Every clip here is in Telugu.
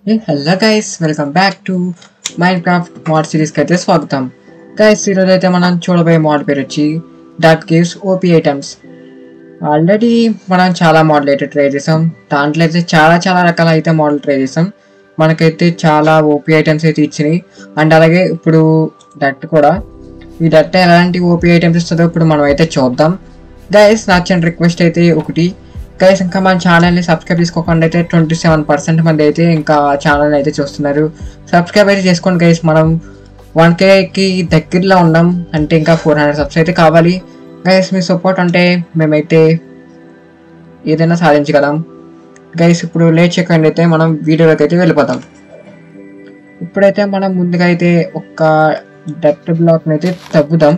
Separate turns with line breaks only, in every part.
Hello guys welcome back to Minecraft mod సిరీస్కి అయితే స్వాగతం గైస్ ఈరోజు అయితే మనం చూడబోయే మోడ్ పేరు వచ్చి dot gives OP items already మనం చాలా మోడల్ అయితే ట్రై చేసాం దాంట్లో అయితే చాలా చాలా రకాల అయితే మోడల్ ట్రై చేసాం మనకైతే చాలా ఓపీ ఐటమ్స్ అయితే ఇచ్చినాయి అండ్ అలాగే ఇప్పుడు డట్ కూడా ఈ డట్ ఎలాంటి ఓపీ ఐటమ్స్ ఇస్తుందో ఇప్పుడు మనం అయితే చూద్దాం గైస్ నా చిన్న రిక్వెస్ట్ అయితే ఒకటి గైస్ ఇంకా మన ఛానల్ని సబ్స్క్రైబ్ చేసుకోకుండా అయితే ట్వంటీ సెవెన్ పర్సెంట్ మంది అయితే ఇంకా ఛానల్ అయితే చూస్తున్నారు సబ్స్క్రైబ్ అయితే చేసుకోండి గైస్ మనం వన్ కేకి దగ్గరలో ఉన్నాం అంటే ఇంకా ఫోర్ హండ్రెడ్ సబ్స్ అయితే కావాలి గైస్ మీ సపోర్ట్ అంటే మేమైతే ఏదైనా సాధించగలం గైస్ ఇప్పుడు లేట్ చేయకుండా అయితే మనం వీడియోలోకి అయితే వెళ్ళిపోతాం ఇప్పుడైతే మనం ముందుగా అయితే ఒక డెప్త్ బ్లాక్ని అయితే తవ్వుదాం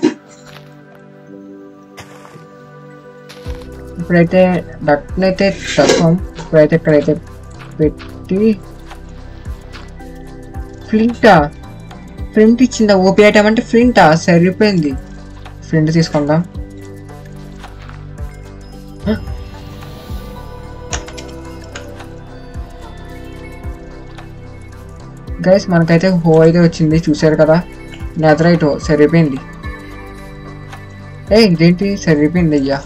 ఇప్పుడైతే డక్ట్ని అయితే తవ్వాం ఇప్పుడైతే ఇక్కడైతే పెట్టి ఫ్లింటా ఫ్లింట్ ఇచ్చిందా ఓపీ ఐటమ్ అంటే ఫ్లింటా సరిపోయింది ఫ్లింట్ తీసుకుందాం హ? గైస్ మనకైతే హో అయితే వచ్చింది చూసారు కదా నెదరైట్ హో సరిపోయింది ఏ ఇదేంటి సరిపోయింది అయ్యా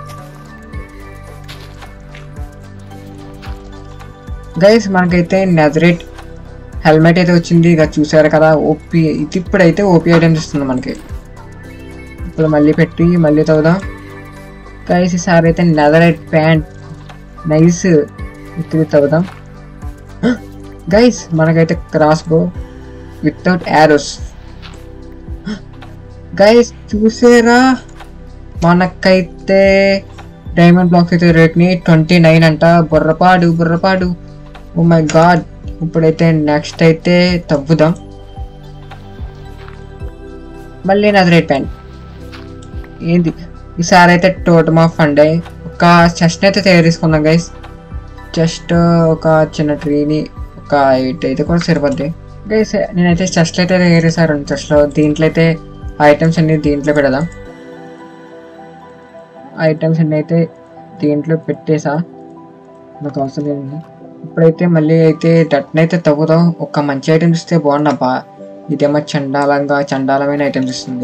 గైస్ మనకైతే నెదరేట్ హెల్మెట్ అయితే వచ్చింది ఇక చూసారు కదా ఓపీ ఇది ఇప్పుడైతే ఓపీ ఐటమ్స్ ఇస్తుంది మనకి ఇప్పుడు మళ్ళీ పెట్టి మళ్ళీ తవ్వుదాం గైస్ ఈసారి అయితే నెదరేట్ ప్యాంట్ నైస్ ఇప్పుడు తవ్వుదాం గైస్ మనకైతే cross bow without arrows guys చూసారా మనకైతే డైమండ్ బ్లాక్స్ అయితే రేట్ని ట్వంటీ నైన్ అంట బుర్రపాడు బుర్రపాడు ఓ మై గాడ్ ఇప్పుడైతే నెక్స్ట్ అయితే తవ్వుదాం మళ్ళీ నాది రేట్ ప్యాంట్ ఏంది ఈసారి అయితే టోటమ్ ఆఫ్ ఫండ్ ఒక చెస్ట్ అయితే తయారు చేసుకుందాం గైస్ జస్ట్ ఒక చిన్న ట్రీని ఒక ఎయిట్ అయితే కూడా సరిపోద్ది గైస్ నేనైతే చెస్ట్ అయితే తయారు చేశాను చెస్ట్లో దీంట్లో అయితే ఐటమ్స్ అన్ని దీంట్లో పెడదాం ఐటమ్స్ అన్ని అయితే దీంట్లో పెట్టేసా నాకు అవసరం లేదు ఇప్పుడైతే మళ్ళీ అయితే డట్ని అయితే తవ్వుదాం ఒక మంచి ఐటమ్స్ ఇస్తే బాగుండబ్బా ఇదేమో చండాలంగా చండాలమైన ఐటమ్స్ ఇస్తుంది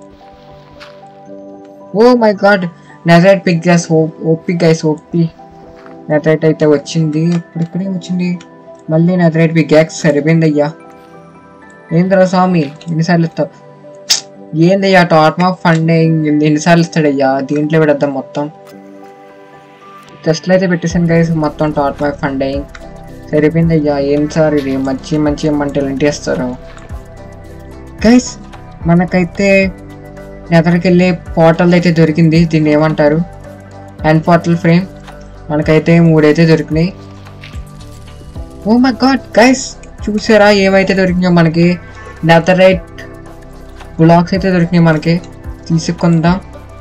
oh my god netherite pickaxe OP guys OP netherite అయితే వచ్చింది ఇప్పుడు ఇక్కడే వచ్చింది మళ్ళీ నెజరైట్ పిక్ గ్యాక్స్ సరిపోయింది అయ్యా ఏంద్రా స్వామి ఎన్నిసార్లు ఇస్తావు ఏందయ్యా టాట్ మా ఫండింగ్ ఎన్నిసార్లు ఇస్తాడయ్యా దీంట్లో పెడద్దాం మొత్తం టెస్ట్లు అయితే పెట్టేసాను గైస్ మొత్తం టాట్ మై ఫండింగ్ సరిపోయింది అయ్యా ఏం సార్ ఇది మంచి మంచి మంట ఇలాంటి ఇస్తారు గైస్ మనకైతే ఎదరికి వెళ్ళే పోర్టల్ అయితే దొరికింది దీన్ని ఏమంటారు హ్యాండ్ పోర్టల్ ఫ్రేమ్ మనకైతే మూడైతే దొరికినాయి ఓ మై గాడ్ గైస్ చూసారా ఏమైతే దొరికినాయో మనకి నెదరైట్ బ్లాక్స్ అయితే దొరికినాయి మనకి తీసుకుందాం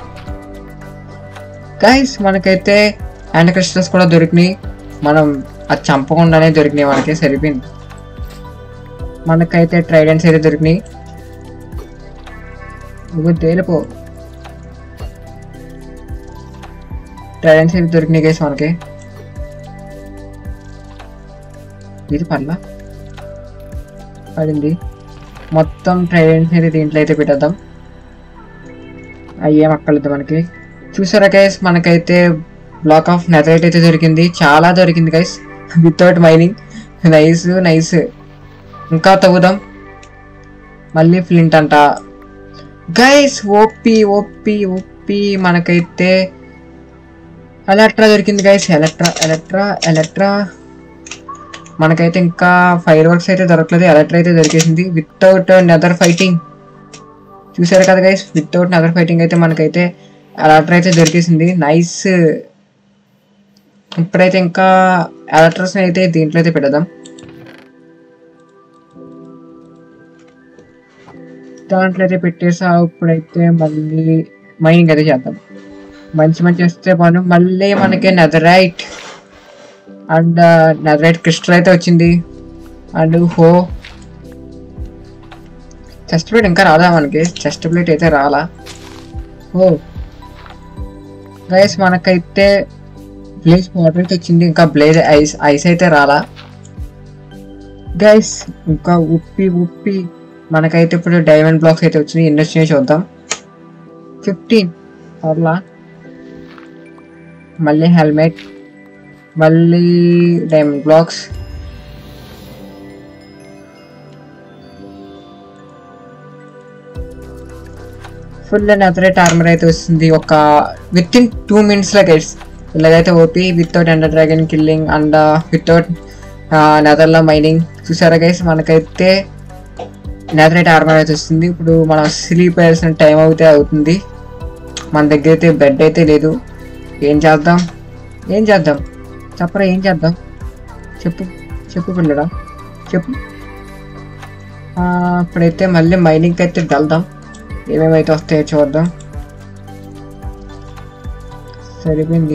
గైస్ మనకైతే అండ్ క్రిస్టల్స్ కూడా దొరికినాయి మనం అది చంపకుండానే దొరికినాయి మనకి సరిపోయింది మనకైతే ట్రైడెంట్స్ అయితే దొరికినాయి నువ్వు తేలిపో ట్రైడెంట్స్ అయితే దొరికినాయి గైస్ మనకి ఇది పర్లా పడింది మొత్తం ట్రైడెంట్స్ అయితే దీంట్లో అయితే పెట్టేద్దాం అవి ఏం అక్కర్లేదు మనకి చూసారా గైస్ మనకైతే బ్లాక్ ఆఫ్ నెథరైట్ అయితే దొరికింది చాలా దొరికింది guys without mining nice nice ఇంకా తవ్వుదాం మళ్ళీ ఫ్లింట్ అంట గైస్ ఓపి ఓపి ఓపి మనకైతే ఎలక్ట్రా దొరికింది గైస్ ఎలక్ట్రా ఎలక్ట్రా ఎలక్ట్రా మనకైతే ఇంకా ఫైర్ వర్క్స్ అయితే దొరకలేదు ఎలక్ట్రా అయితే దొరికేసింది వితౌట్ నెదర్ ఫైటింగ్ చూసారు కదా గైస్ వితౌట్ నెదర్ ఫైటింగ్ అయితే మనకైతే ఎలక్ట్రా అయితే దొరికేసింది నైస్ ఇప్పుడైతే ఇంకా ఎలక్ట్రస్ అయితే దీంట్లో అయితే పెడదాం దాంట్లో అయితే పెట్టేసా ఇప్పుడైతే మళ్ళీ మైనింగ్ అయితే చేద్దాం మంచి మంచి వస్తే బాను మళ్ళీ మనకి నెదరైట్ అండ్ నెదరైట్ క్రిస్టల్ అయితే వచ్చింది అండ్ హో చెస్ట్ ప్లేట్ ఇంకా రాదా మనకి చెస్ట్ ప్లేట్ అయితే రాలా ఓ గైస్ మనకైతే బ్లేజ్ వాటర్ అయితే వచ్చింది ఇంకా బ్లేజ్ ఐస్ ఐస్ అయితే రాలా గైస్ ఇంకా ఉప్పి ఉప్పి మనకైతే ఇప్పుడు డైమండ్ బ్లాక్స్ అయితే వచ్చినాయి ఎన్ని వచ్చినాయో చూద్దాం ఫిఫ్టీన్ అట్లా మళ్ళీ హెల్మెట్ మళ్ళీ diamond blocks full netherite armour అయితే వస్తుంది ఒక విత్ ఇన్ టూ మినిట్స్లో గైస్ ఇలాగైతే OP without ender dragon killing and without నెదర్లో మైనింగ్ చూసారా గైస్ మనకైతే నెథరేట్ ఆర్మర్ అయితే వస్తుంది ఇప్పుడు మనం స్లీప్ వేయాల్సిన టైం అయితే అవుతుంది మన దగ్గర అయితే బెడ్ అయితే లేదు ఏం చేద్దాం ఏం చేద్దాం చెప్పరా ఏం చేద్దాం చెప్పు చెప్పు పిల్లడా చెప్పు ఆ, ఇప్పుడైతే మళ్ళీ మైనింగ్కి అయితే వెళ్దాం ఏమేమైతే వస్తాయో చూద్దాం సరిపోయింది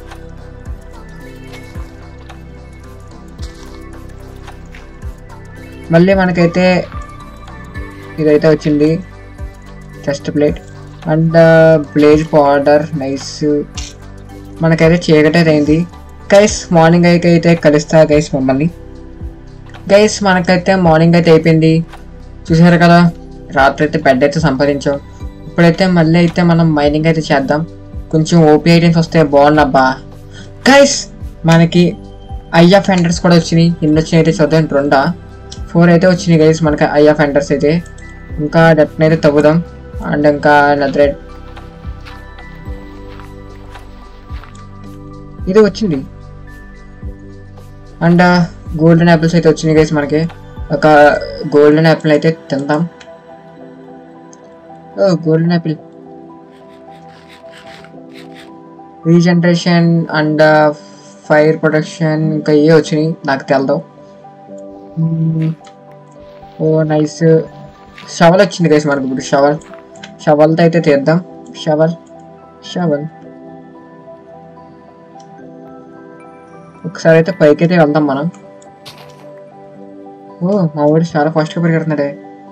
మళ్ళీ మనకైతే ఇదైతే వచ్చింది chest plate and blaze powder nice మనకైతే చీకటి అయితే అయింది గైస్ మార్నింగ్ అయితే అయితే కలుస్తా గైస్ మమ్మల్ని గైస్ మనకైతే మార్నింగ్ అయితే అయిపోయింది చూసారు కదా రాత్రి అయితే బెడ్ అయితే సంపాదించాం ఇప్పుడైతే మళ్ళీ అయితే మనం మైనింగ్ అయితే చేద్దాం కొంచెం ఓపీ ఐటమ్స్ వస్తే బాగుండబ్బా గైస్ మనకి ఐఆ ఫెండర్స్ కూడా వచ్చినాయి ఎన్ని వచ్చినాయి అయితే చూద్దాం రెండా ఫోర్ అయితే వచ్చినాయి గైస్ మనకి ఐఆ ఫెండర్స్ అయితే ఇంకా డెట్ని అయితే తవ్వుదాం అండ్ ఇంకా నద్రెడ్ ఇది వచ్చింది అండ్ గోల్డెన్ యాపిల్స్ అయితే వచ్చినాయి గైస్ మనకి ఒక గోల్డెన్ యాపిల్ అయితే తిందాం oh golden apple regeneration and fire protection ఇంకా ఏ వచ్చినాయి నాకు తెలదు మ్మ్. ఓ నైస్ షవల్ వచ్చింది గైస్ మనకు ఇప్పుడు షవల్ షవల్తో అయితే తీద్దాం షవల్ షవల్ ఒకసారి అయితే పైకి అయితే వెళ్దాం మనం ఓ మా వాడు చాలా ఫాస్ట్గా పరిగెడుతున్నాడే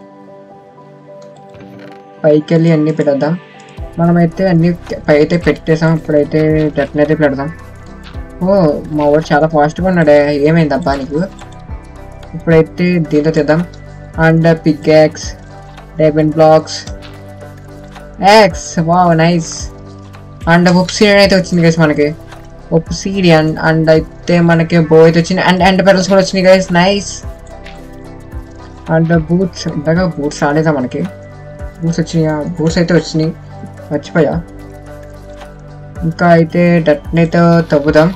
పైకి వెళ్ళి అన్నీ పెట్టేద్దాం మనమైతే అన్ని పై అయితే పెట్టేసాం ఇప్పుడైతే డెట్ని అయితే పెడదాం ఓ మా వాడు చాలా ఫాస్ట్గా ఉన్నాడే ఏమైంది అబ్బా నీకు ఇప్పుడైతే దీంతో తీద్దాం and pickaxe diamond blocks axe wow nice and obsidian అయితే వచ్చింది గైస్ మనకి ఒప్సీడియన్ అండ్ అయితే మనకి బో అయితే వచ్చింది అండ్ అండ్ పెరల్స్ కూడా వచ్చినాయి గైస్ నైస్ అండ్ బూట్స్ ఇంతగా బూట్స్ రాలేదా మనకి బూట్స్ వచ్చినాయా బూట్స్ అయితే వచ్చినాయి మర్చిపోయా ఇంకా అయితే డట్ని అయితే తవ్వుదాం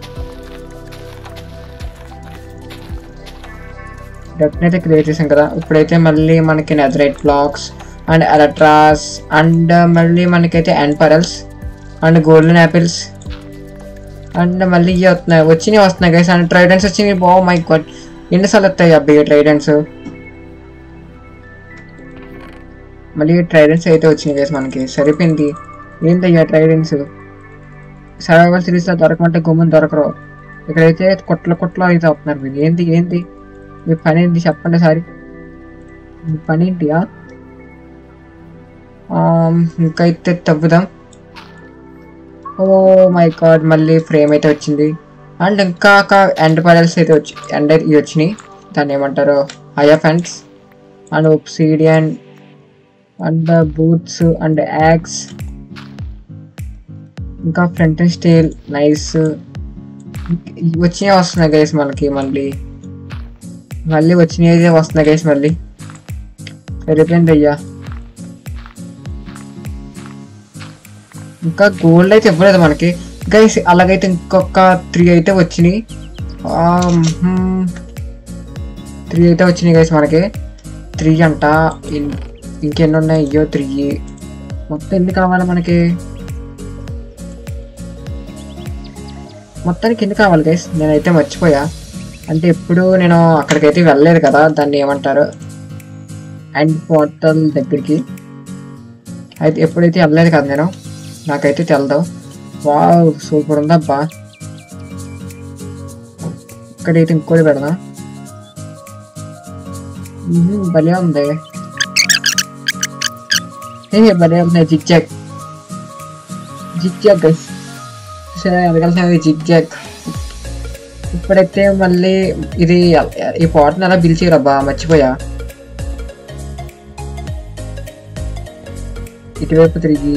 డట్ని అయితే క్రియేట్ చేసాం కదా ఇప్పుడైతే మళ్ళీ మనకి netherite blocks and elytras and మళ్ళీ మనకైతే and pearls and golden apples and మళ్ళీ ఇవి వస్తున్నాయి వచ్చినాయి వస్తున్నాయి గైస్ అండ్ ట్రైడెంట్స్ వచ్చినాయి బో మై గాడ్ ఎన్నిసార్లు వస్తాయి అబ్బాయి ట్రైడెంట్స్ మళ్ళీ ట్రైడెంట్స్ అయితే వచ్చినాయి గైస్ మనకి సరిపోయింది ఏంటయ్యా ట్రైడెంట్స్ సర్వైవల్ సిరీస్లో దొరకమంటే గుమ్మని దొరకరు ఇక్కడైతే కొట్ల కొట్ల అయితే అవుతున్నారు మీరు ఏంటి ఏంటి మీ పని ఏంటి చెప్పండి సారి మీ పని ఏంటియా ఇంకా అయితే తవ్వుదాం ఓ మై గాడ్ మళ్ళీ ఫ్రేమ్ అయితే వచ్చింది అండ్ ఇంకా ఎండ్ పడల్స్ అయితే వచ్చి ఎండ్ ఇవి వచ్చినాయి దాన్ని ఏమంటారు ఐఎఫ్ఎన్స్ and obsidian and boots and axe ఇంకా ఫ్రంట్ అండ్ స్టీల్ నైస్ వచ్చినాయి వస్తున్నాయి గైస్ మనకి మళ్ళీ మళ్ళీ వచ్చినాయి అయితే వస్తున్నాయి గైస్ మళ్ళీ సరిపోయింది అయ్యా ఇంకా గోల్డ్ అయితే ఇవ్వలేదు మనకి గైస్ అలాగైతే ఇంకొక త్రీ అయితే వచ్చినాయి త్రీ అయితే వచ్చినాయి గైస్ మనకి త్రీ అంట ఇన్- ఇంకెన్ని ఉన్నాయి అయ్యో త్రీ మొత్తం ఎన్ని కావాలి మనకి మొత్తానికి ఎన్ని కావాలి గైస్ నేనైతే మర్చిపోయా అంటే ఎప్పుడు నేను అక్కడికైతే వెళ్ళలేదు కదా దాన్ని ఏమంటారు అండ్ పోర్టల్ దగ్గరికి అయితే ఎప్పుడైతే వెళ్ళలేదు కదా నేను నాకైతే తెలదు వావ్ సూపర్ ఉందబ్బా ఇక్కడైతే ఇంకోటి పెడదా మ్మ్, భలే ఉంది ఏ భలే ఉంది zig zag zig zag guys సరే వెనకాల జిగ్ జాగ్ ఇప్పుడైతే మళ్ళీ ఇది ఈ పాటను ఎలా పిలిచిరబ్బా మర్చిపోయా ఇటువైపు తిరిగి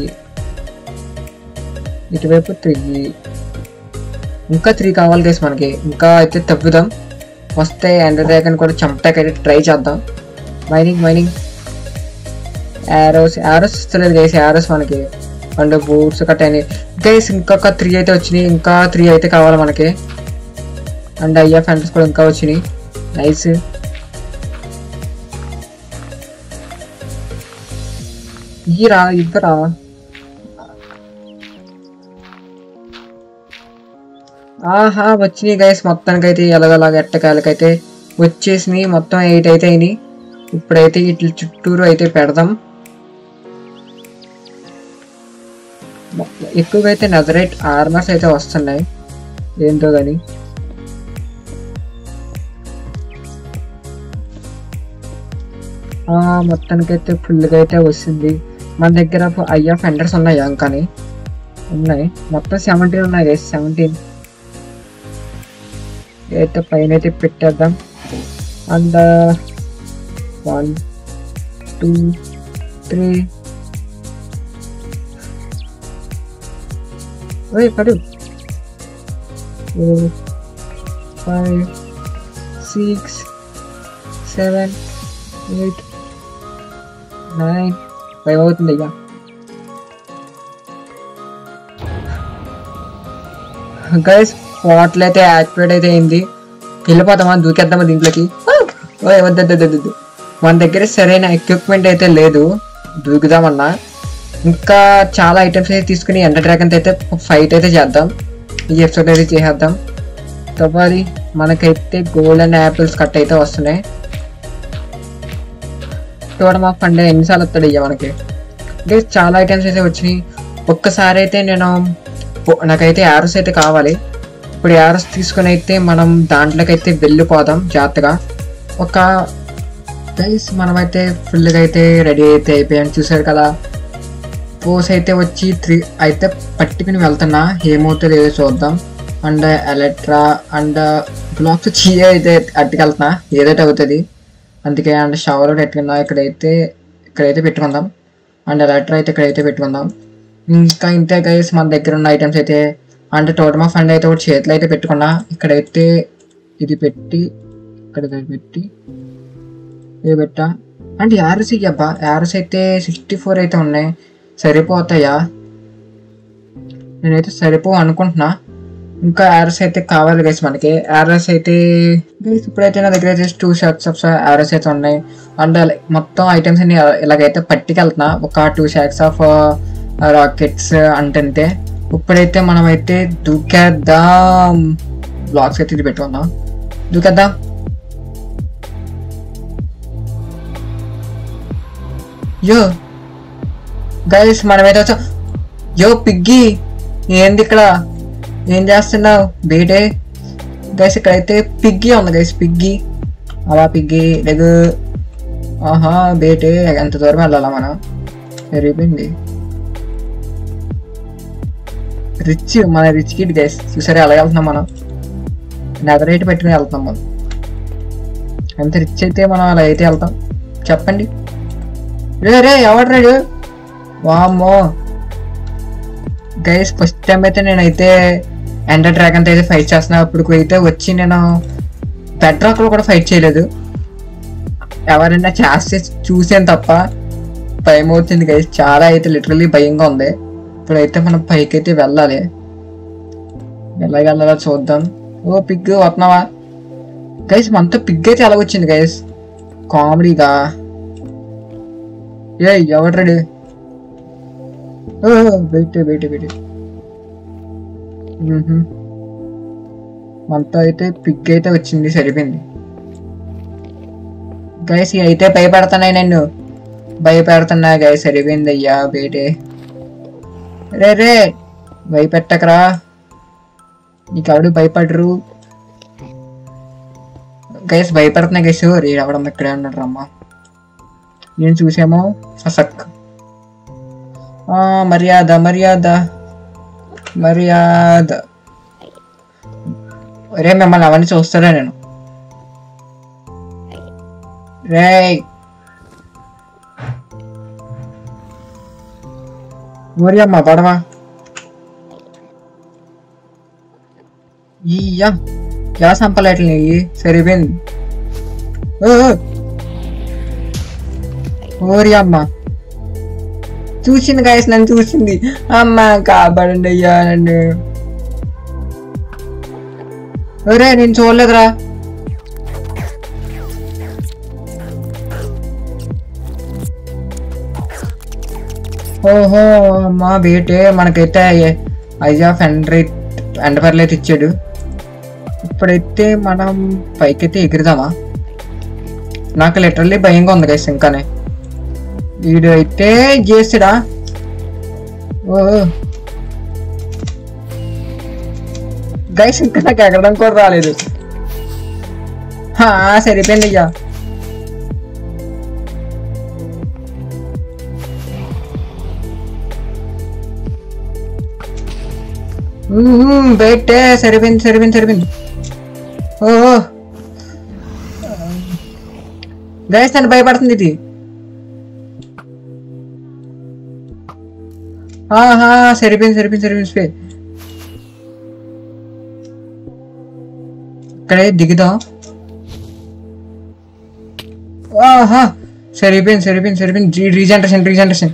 ఇటువైపు తిరిగి ఇంకా త్రీ కావాలి గైస్ మనకి ఇంకా అయితే తవ్వుదాం వస్తే ఎండర్ డ్రాగన్ కూడా చంపటానికి అయితే ట్రై చేద్దాం మైనింగ్ మైనింగ్ యారోస్ యారోస్ ఇస్తలేదు గైస్ యారోస్ మనకి అండ్ బూట్స్ కట్ అయినాయి గైస్ ఇంకొక త్రీ అయితే వచ్చినాయి ఇంకా త్రీ అయితే కావాలి మనకి అండ్ అయ్యా ఫ్యాంటస్ కూడా ఇంకా వచ్చినాయి నైస్ ఈరా ఇద్దరా ఆహా వచ్చినాయి గైస్ మొత్తానికైతే ఎలాగలాగ ఎట్టకాయలకైతే వచ్చేసినాయి మొత్తం ఎయిట్ అయితే అయినాయి ఇప్పుడైతే ఇట్ల చుట్టూరు అయితే పెడదాం ఎక్కువగా అయితే నజరైట్ ఆర్మర్స్ అయితే వస్తున్నాయి ఏంటో కానీ మొత్తానికైతే ఫుల్గా అయితే వస్తుంది మన దగ్గర అయ్యా ఫెండర్స్ ఉన్నాయా ఇంకాని ఉన్నాయి మొత్తం సెవెంటీన్ ఉన్నాయి గైస్ సెవెంటీన్ అయితే పైన అయితే పెట్టేద్దాం అండ్ వన్ టూ త్రీ ఓయ్ పడు four five six seven eight nine five అవుతుంది అయ్యా గైస్ పోర్టల్ అయితే యాక్టివేట్ అయితే అయింది వెళ్ళిపోతామా దూకేద్దామా దీంట్లోకి ఓయ్ వద్దొద్దొద్దు మన దగ్గర సరైన ఎక్విప్మెంట్ అయితే లేదు దూకుదామన్నా ఇంకా చాలా ఐటమ్స్ అయితే తీసుకుని ఎంటర్ డ్రాగన్ అయితే ఫైట్ అయితే చేద్దాం ఈ ఎపిసోడ్ అయితే చేసేద్దాం తవ్వాలి మనకైతే గోల్డెన్ యాపిల్స్ కట్ అయితే వస్తున్నాయి చూడ మా ఫండ్ ఎన్నిసార్లు వస్తాడు ఇయ్య మనకి అంటే చాలా ఐటమ్స్ అయితే వచ్చినాయి ఒక్కసారి అయితే నేను పో- నాకైతే యారస్ అయితే కావాలి ఇప్పుడు యారస్ తీసుకుని అయితే మనం దాంట్లోకి అయితే వెళ్ళిపోదాం జాగ్రత్తగా ఒక గైస్ మనమైతే ఫుల్గా అయితే రెడీ అయితే అయిపోయాం చూసారు కదా పోస్ అయితే వచ్చి త్రీ అయితే పట్టుకుని వెళ్తున్నా ఏమవుతుందో ఏదో చూద్దాం అండ్ ఎలక్ట్రా అండ్ బ్లాక్స్ చీ అయితే అట్టుకెళ్తున్నా ఏదైతే అవుతుంది అందుకే అండ్ షవర్ పెట్టుకున్నా ఇక్కడైతే ఇక్కడైతే పెట్టుకుందాం అండ్ ఎలక్ట్రా అయితే ఇక్కడైతే పెట్టుకుందాం ఇంకా ఇంతే గైస్ మన దగ్గర ఉన్న ఐటమ్స్ అయితే అంటే టోటమా ఫండ్ అయితే ఒకటి చేతిలో అయితే పెట్టుకున్నా ఇక్కడైతే ఇది పెట్టి ఇక్కడ ఇది పెట్టి ఇది పెట్టా అంటే యారస్ ఇయ్యబ్బా యారస్ అయితే సిక్స్టీ ఫోర్ అయితే ఉన్నాయి సరిపోతాయా నేనైతే సరిపో అనుకుంటున్నా ఇంకా యారస్ అయితే కావాలి గైస్ మనకి యారస్ అయితే గైస్ ఇప్పుడైతే నా దగ్గర అయితే టూ షర్ట్స్ ఆఫ్ యారస్ అయితే ఉన్నాయి అండ్ మొత్తం ఐటమ్స్ అన్ని ఇలాగైతే పట్టుకెళ్తున్నా ఒక టూ షాక్స్ ఆఫ్ రాకెట్స్ అంటే ఇప్పుడైతే మనం అయితే దూకేద్దాం బ్లాక్స్ అయితే ఇది పెట్టుకుందాం దూకేద్దాం యో గైస్ మనమైతే వచ్చాం యో పిగ్గి ఏంది ఇక్కడ ఏం చేస్తున్నావు బేటే గైస్ ఇక్కడైతే పిగ్గి ఉంది గైస్ పిగ్గి అలా పిగ్గి లెగ్ ఆహా బేటే ఎంత దూరం వెళ్ళాలా మనం పెరిగిపోయింది రిచ్ మన రిచ్ కిడ్ గైస్ చూసారా ఎలా వెళ్తున్నాం మనం నెదరైట్ పెట్టుకుని వెళ్తాం మనం ఎంత రిచ్ అయితే మనం అలా అయితే వెళ్తాం చెప్పండి రే రే ఎవడు రాడు వామ్మో గైస్ ఫస్ట్ టైం అయితే నేనైతే ఎండర్ డ్రాగన్ అయితే ఫైట్ చేస్తున్నా అప్పుడు అయితే వచ్చి నేను పెట్రాక్ లో కూడా ఫైట్ చేయలేదు ఎవరైనా చేస్తే చూసాను తప్ప భయం అవుతుంది గైస్ చాలా అయితే లిటరలీ భయంగా ఉంది ఇప్పుడైతే మనం పైకి అయితే వెళ్ళాలి ఎలాగ వెళ్ళాలో చూద్దాం ఓ పిగ్ వస్తున్నావా గైస్ మనతో పిగ్ అయితే ఎలా వచ్చింది గైస్ కామెడీగా ఏ ఎవడ్రాడు వెయిట్ వెయిట్ వెయిట్ మనతో అయితే పిగ్ అయితే వచ్చింది సరిపోయింది గైస్ అయితే భయపడుతున్నాయి నన్ను భయపెడుతున్నా గైస్ సరిపోయింది అయ్యా బేటే రే రే భయపెట్టకరా నీకు ఎవడు భయపడరు గైస్ భయపడుతున్నా గైస్ రే అవడం ఇక్కడే ఉన్నాడు రమ్మా నేను చూసామో ఫసక్ ఆ, మర్యాద మర్యాద మర్యాద రే మిమ్మల్ని అవన్నీ చూస్తారా నేను రే ఊరి అమ్మ పడవా ఇయ్యా యా సంపలేట్లు నెయ్యి సరిపోయింది ఓ, ఓ. ఓరి అమ్మ చూసింది గాయస్ నన్ను చూసింది అమ్మ కాపాడండి అయ్యా నన్ను ఒరే నేను చూడలేదురా ఓహో అమ్మా బేటే మనకైతే ఐజా ఫెండ్రీ ఎండపర్లు అయితే ఇచ్చాడు ఇప్పుడైతే మనం పైకైతే ఎగురుదామా నాకు లిటరల్లీ భయంగా ఉంది గైస్ ఇంకానే వీడు అయితే చేసాడా ఓ గైస్ ఇంకా నాకు ఎగరడం కూడా రాలేదు హా, సరిపోయింది అయ్యా బయటే సరిపోయింది సరిపోయింది సరిపోయింది ఓ గైస్ నన్ను భయపడుతుంది ఇది ఆహా సరిపోయింది సరిపోయింది సరిపోయింది సరిపోయింది ఇక్కడే దిగుదాం ఆహా సరిపోయింది సరిపోయింది సరిపోయింది రీజనరేషన్ రీజనరేషన్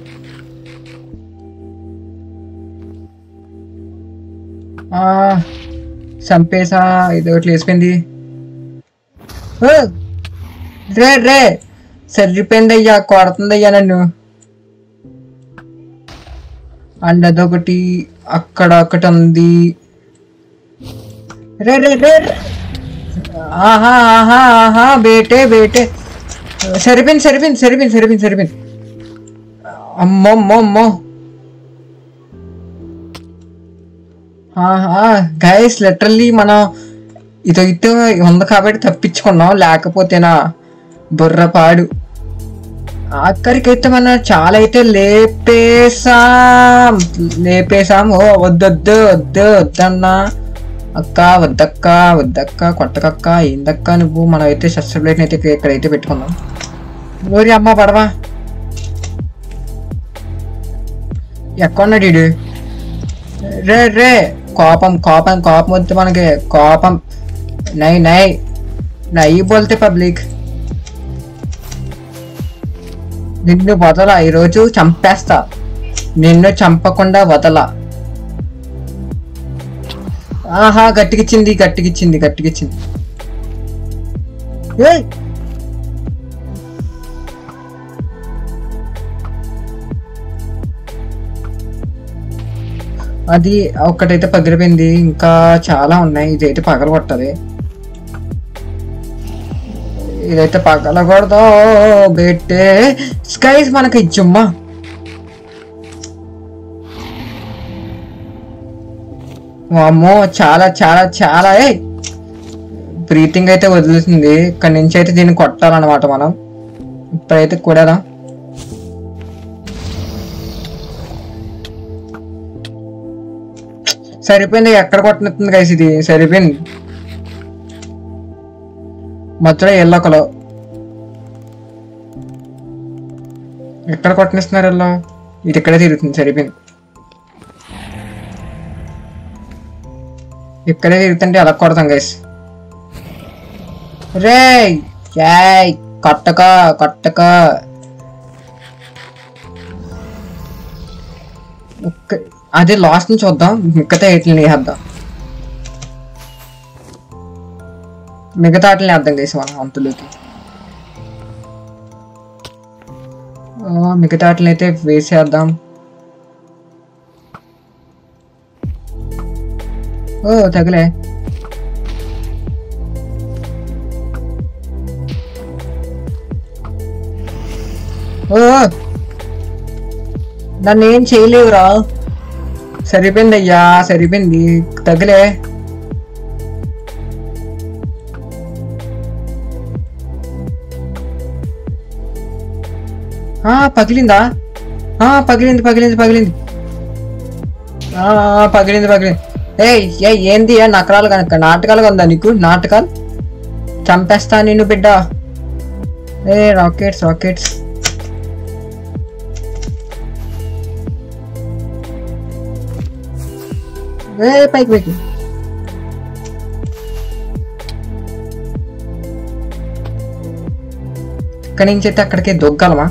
చంపేసా ఇది ఒకటి లేసిపోయింది ఓ! రే రే సరిపోయింది అయ్యా కొడుతుంది అయ్యా నన్ను అండ్ అదొకటి అక్కడ ఒకటి ఉంది రే రే రే రే. ఆహా ఆహా ఆహా బేటే బేటే సరిపోయింది సరిపోయింది సరిపోయింది సరిపోయింది సరిపోయింది అమ్మో అమ్మో అమ్మో గైస్ లిటరల్లీ మనం ఇదైతే ఉంది కాబట్టి తప్పించుకున్నాం లేకపోతేనా బుర్రపాడు ఆఖరికైతే మనం చాలా అయితే లేపేసాం లేపేసాం ఓ వద్దొద్దు వద్దు వద్దన్నా అక్క వద్దక్క వద్దక్క కొట్టకక్క ఏందక్క నువ్వు మనం అయితే సబ్స్క్రైబ్ అయితే ఇక్కడ- ఇక్కడైతే పెట్టుకుందాం ఊరి అమ్మ పడవా ఎక్కడున్నాడు ఈడు రే రే కోపం కోపం కోపం వద్దు మనకి కోపం నై నై నై బోల్తే పబ్లిక్ నిన్ను వదల ఈరోజు చంపేస్తా నిన్ను చంపకుండా వదల ఆహా గట్టికిచ్చింది గట్టికిచ్చింది గట్టికిచ్చింది ఏయ్ అది ఒక్కటైతే పగిలిపోయింది ఇంకా చాలా ఉన్నాయి ఇదైతే పగల కొట్టది ఇదైతే పగలకూడదు బెట్టే స్కైస్ మనకి ఇచ్చుమ్మా అమ్మో చాలా చాలా చాలా ఏ బ్రీతింగ్ అయితే వదులుతుంది ఇక్కడ నుంచి అయితే దీన్ని కొట్టాలన్నమాట మనం ఇప్పుడైతే కూడదా సరిపోయింది ఎక్కడ కొట్టనిస్తుంది గైస్ ఇది సరిపోయింది మధ్యలో ఎల్లొకలో ఎక్కడ కొట్టనిస్తున్నారు ఎల్లో ఇది ఇక్కడే తిరుగుతుంది సరిపోయింది ఇక్కడే తిరుగుతుంటే ఎలా కొడతాం గైస్ రే యాయ్ కొట్టక కొట్టక ఒక్క అది లాస్ట్ నుంచి చూద్దాం మిగతా ఎయిట్లు వేద్దాం మిగతా ఆటలు వేద్దాం చేసి మనం అంతులోకి ఆ, మిగతా ఆటలు అయితే వేసేద్దాం ఓ తగిలే ఓ నన్ను ఏం చేయలేవురా సరిపోయింది అయ్యా సరిపోయింది తగిలే ఆ పగిలిందా ఆ పగిలింది పగిలింది పగిలింది ఆ ఆ, పగిలింది పగిలింది ఏ ఏ ఏంది ఏ నకరాలు కనుక నాటకాలుగా ఉందా నీకు నాటకాలు చంపేస్తా నిన్ను బిడ్డ ఏ రాకెట్స్ రాకెట్స్ ఏ పైకి పైకి ఇక్కడి నుంచి అయితే అక్కడికి దొగ్గలమా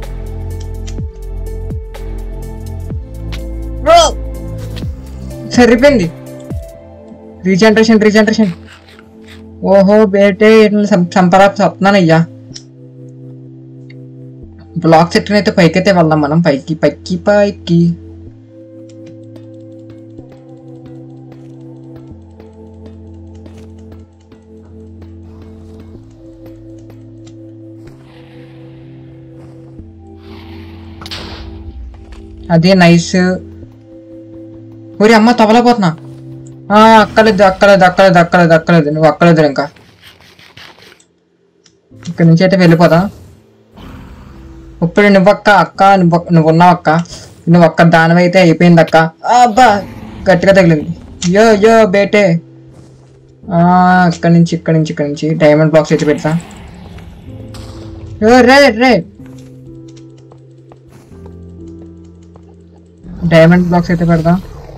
సరిపోయింది రీజనరేషన్ రీజనరేషన్ ఓహో బేటే సంపరా చెప్తున్నానయ్యా బ్లాక్ సెక్టర్ అయితే పైకైతే వెళ్దాం మనం పైకి పైకి పైకి అదే నైస్ ఊరి అమ్మ తవలపోతున్నా ఆ, అక్కలేదు అక్కలేదు అక్కలేదు అక్కలేదు అక్కలేదు నువ్వు అక్కలేదు ఇంకా ఇక్కడ నుంచి అయితే వెళ్ళిపోదా ఇప్పుడు నువ్వక్క అక్క నువ్వు నువ్వు ఉన్నావు అక్క నువ్వు ఒక్క దానివైతే అయిపోయింది అక్క ఆ, అబ్బా గట్టిగా తగిలింది యో యో బేటే ఆ, ఇక్కడి నుంచి ఇక్కడి నుంచి ఇక్కడి నుంచి డైమండ్ బాక్స్ అయితే పెడతా యో రే రే డైమండ్ బ్లాక్స్ అయితే పెడదాం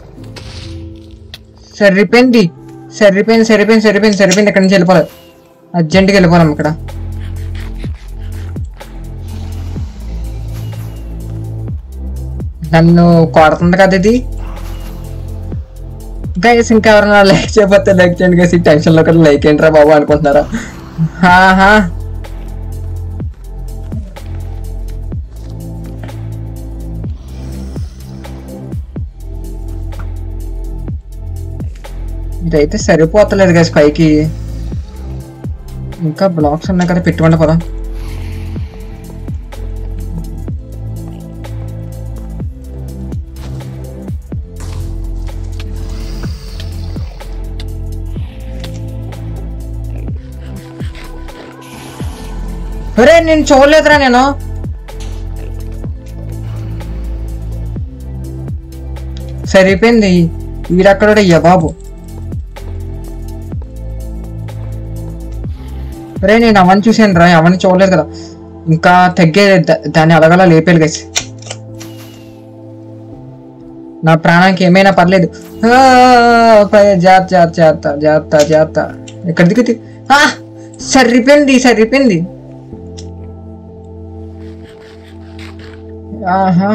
సరిపోయింది సరిపోయింది సరిపోయింది సరిపోయింది సరిపోయింది ఇక్కడ నుంచి వెళ్ళిపోవాలి అర్జెంట్గా వెళ్ళిపోదాం ఇక్కడ నన్ను కొడుతుంది కదా ఇది గైస్ ఇంకా ఎవరైనా లైక్ చేయకపోతే లైక్ చేయండి గైస్ ఈ టెన్షన్లో కూడా లైక్ ఏంట్రా బాబు అనుకుంటున్నారా ఆహా ఇదైతే సరిపోతలేదు కదా పైకి ఇంకా బ్లాక్స్ ఉన్నాయి కదా పెట్టుకోండి పదా ఒరే నేను చూడలేదురా నేను సరిపోయింది వీడక్కడ అయ్యా బాబు రే నేను అవన్నీ చూసాను రా అవన్నీ చూడలేదు కదా ఇంకా తగ్గే ద- దాన్ని అలగలా లేపేది గైస్ నా ప్రాణానికి ఏమైనా పర్లేదు ఆ, పై- జాగ్రత్త జాగ్రత్త జాగ్రత్త జాగ్రత్త జాగ్రత్త ఎక్కడ దిగుతుంది ఆ, సరిపోయింది సరిపోయింది ఆహా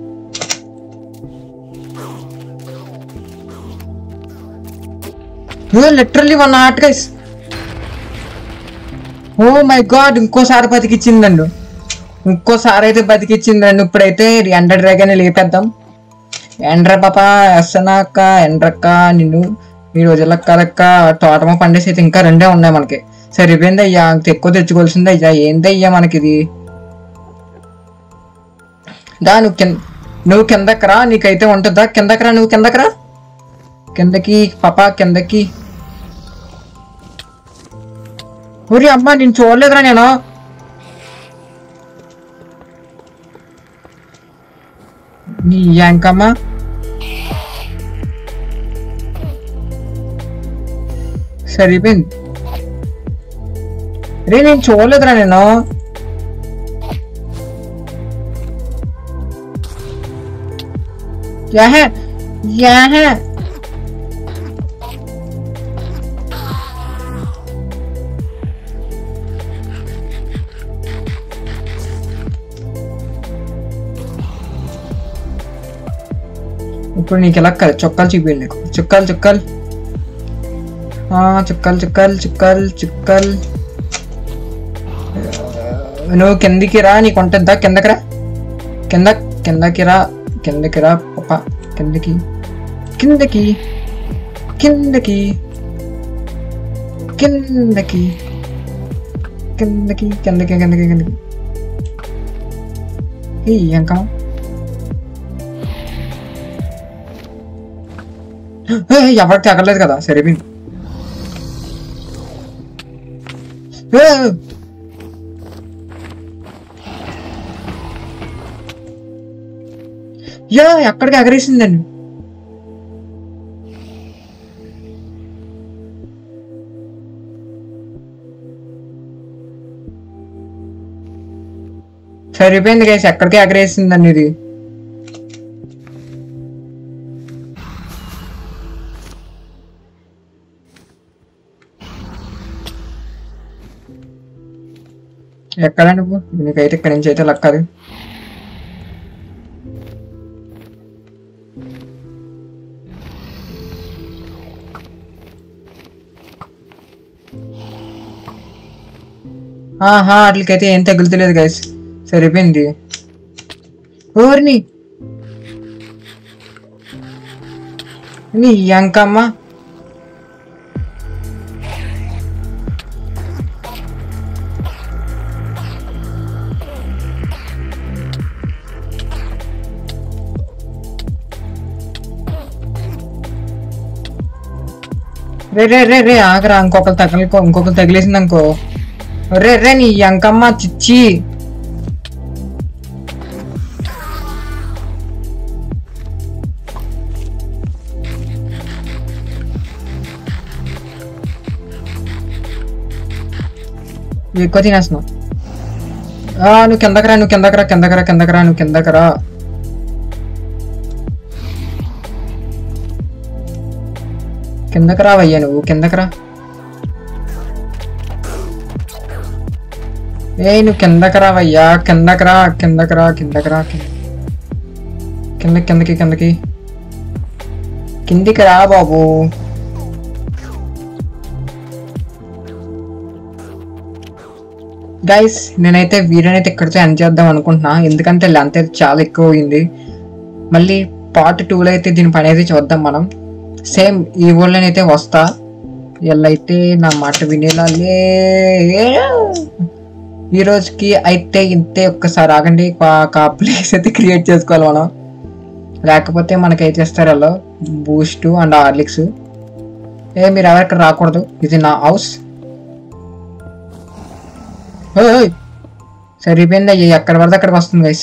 literally one heart guys oh my god ఇంకోసారి బతికిచ్చిందండు ఇంకోసారి అయితే బతికిచ్చిందండి ఇప్పుడైతే ఎండర్ డ్రాగన్ లేపేద్దాం ఎండ్ర పాప ఎస్సనాక ఎండ్రక్క నిన్ను ఈ రోజుల కదక్క తోటమ పండేసి అయితే ఇంకా రెండే ఉన్నాయి మనకి సరిపోయింది అయ్యా ఇంక ఎక్కువ తెచ్చుకోవాల్సింది అయ్యా ఏంది అయ్యా మనకిది దా నువ్వు కింద నువ్వు కిందకరా నీకైతే ఉంటుందా కిందకరా నువ్వు కిందకరా కిందకి పాప కిందకి ఊరి అమ్మ నేను చూడలేదురా నేను నీ యాంకమ్మ సరిపోయింది రే నేను చూడలేదురా నేను యాహే యాహే ఇప్పుడు నీకు ఎలా కదా చొక్కాలు చూపించండి నీకు చుక్కలు చుక్కలు ఆ, చుక్కలు చుక్కలు చుక్కలు చుక్కలు ఆ, నువ్వు కిందికి రా నీకు ఉంటుందా కిందకి రా కింద కిందకి రా కిందకి రా పాప కిందకి కిందకి కిందకి కిందకి కిందకి కిందకి కిందకి కిందకి ఈ ఇంకా ఎవరికి తగలేదు కదా సరిపోయింది ఏ! యా ఎక్కడికి ఎగరేసిందండి సరిపోయింది గైస్ ఎక్కడికి ఎగరేసిందండి ఇది ఎక్కడ నువ్వు నీకైతే ఇక్కడి నుంచి అయితే లక్కది ఆహా వాటికైతే ఏం తగులుతలేదు గైస్ సరిపోయింది ఊరిని నీ అంకమ్మ రే రే రే రే ఆగరా ఇంకొకరు తగలికో ఇంకొకరు తగిలేసింది అనుకో రే రే నీ అంకమ్మ చిచ్చి ఎక్కువ తినేస్తున్నావు ఆ, నువ్వు కిందకరా నువ్వు కిందకరా కిందకరా కిందకరా నువ్వు కిందకరా కిందకి రావయ్యా నువ్వు కిందకి రా ఏ నువ్వు కిందకి రావయ్యా కిందకి రా కిందకి రా కిందకి రా కింద కింద కిందకి కిందకి కిందికి రా బాబు గైస్ నేనైతే వీడియోని అయితే ఇక్కడితో ఎండ్ చేద్దాం అనుకుంటున్నా ఎందుకంటే లెంత్ అయితే చాలా ఎక్కువ అయింది మళ్ళీ పార్ట్ టూలో అయితే దీని పని అయితే చూద్దాం మనం సేమ్ ఈ ఊళ్ళోనైతే వస్తా వీళ్ళైతే నా మాట వినేలా లే ఈ రోజుకి అయితే ఇంతే ఒక్కసారి ఆగండి ఒక ప్లేస్ అయితే క్రియేట్ చేసుకోవాలి మనం లేకపోతే మనకైతే ఇస్తారు వాళ్ళు బూస్ట్ అండ్ హార్లిక్స్ ఏ మీరు ఎవరు ఇక్కడ రాకూడదు ఇది నా హౌస్ ఓయ్ సరిపోయింది అయ్యి ఎక్కడ పడితే అక్కడికి వస్తుంది గైస్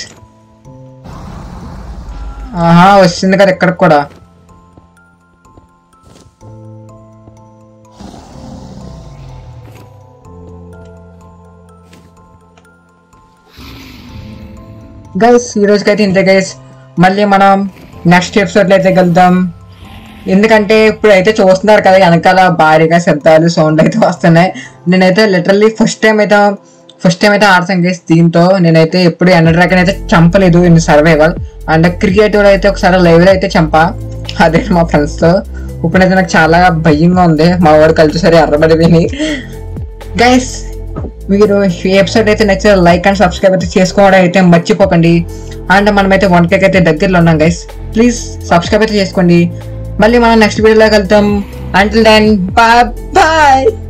ఆహా వచ్చింది కదా ఇక్కడికి కూడా గైస్ ఈ రోజుకైతే ఇంతే గైస్ మళ్ళీ మనం నెక్స్ట్ ఎపిసోడ్లో అయితే కలుద్దాం ఎందుకంటే ఇప్పుడు అయితే చూస్తున్నారు కదా వెనకాల భారీగా శబ్దాలు సౌండ్ అయితే వస్తున్నాయి నేనైతే లిటరల్లీ ఫస్ట్ టైం అయితే ఫస్ట్ టైం అయితే ఆడతాను గైస్ దీంతో నేనైతే ఎప్పుడు ఎండర్ డ్రాగన్ అయితే చంపలేదు ఇన్ సర్వైవల్ అండ్ క్రియేటివ్ అయితే ఒకసారి లైవ్ అయితే చంపా అదే మా ఫ్రెండ్స్ తో ఇప్పుడైతే నాకు చాలా భయంగా ఉంది మా వాడు కలిసి సరే ఎర్రబడి విని గైస్ మీరు ఈ ఎపిసోడ్ అయితే నచ్చితే లైక్ అండ్ సబ్స్క్రైబ్ అయితే చేసుకోవడం అయితే మర్చిపోకండి అండ్ మనమైతే వన్ కేక్ అయితే దగ్గరలో ఉన్నాం గైస్ ప్లీజ్ సబ్స్క్రైబ్ అయితే చేసుకోండి మళ్ళీ మనం నెక్స్ట్ వీడియోలో వెళ్తాం అంటిల్ దెన్ బాయ్ బాయ్